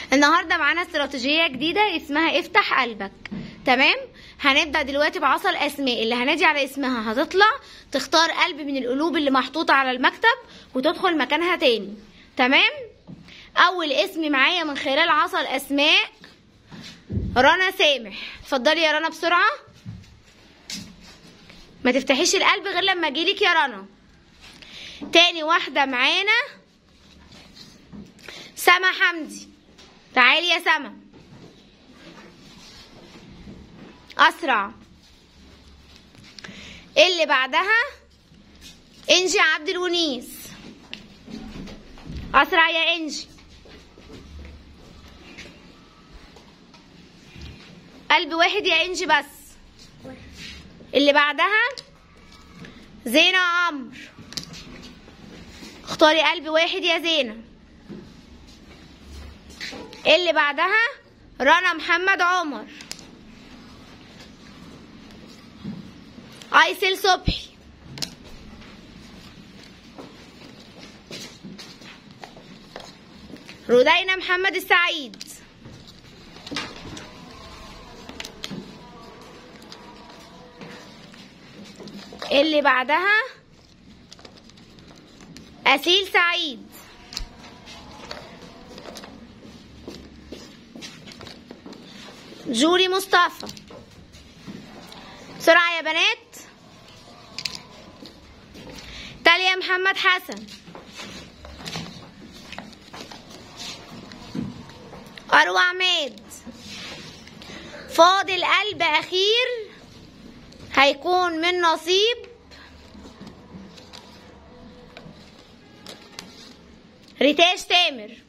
النهارده معانا استراتيجيه جديده اسمها افتح قلبك تمام هنبدا دلوقتي بعصا الاسماء اللي هنادي على اسمها هتطلع تختار قلب من القلوب اللي محطوطه على المكتب وتدخل مكانها تاني تمام اول اسم معايا من خلال عصا الاسماء رنا سامح اتفضلي يا رنا بسرعه ما تفتحيش القلب غير لما اجيلك يا رنا تاني واحده معانا سما حمدي تعالي يا سما اسرع اللي بعدها انجي عبد الونيس اسرع يا انجي قلب واحد يا انجي بس اللي بعدها زينة عمرو اختاري قلب واحد يا زينة اللي بعدها رنا محمد عمر ايسل صبحي رودينا محمد السعيد اللي بعدها أسيل سعيد جوري مصطفى بسرعة يا بنات تاليا محمد حسن أروى عماد فاضل قلب أخير هيكون من نصيب ريتاش تامر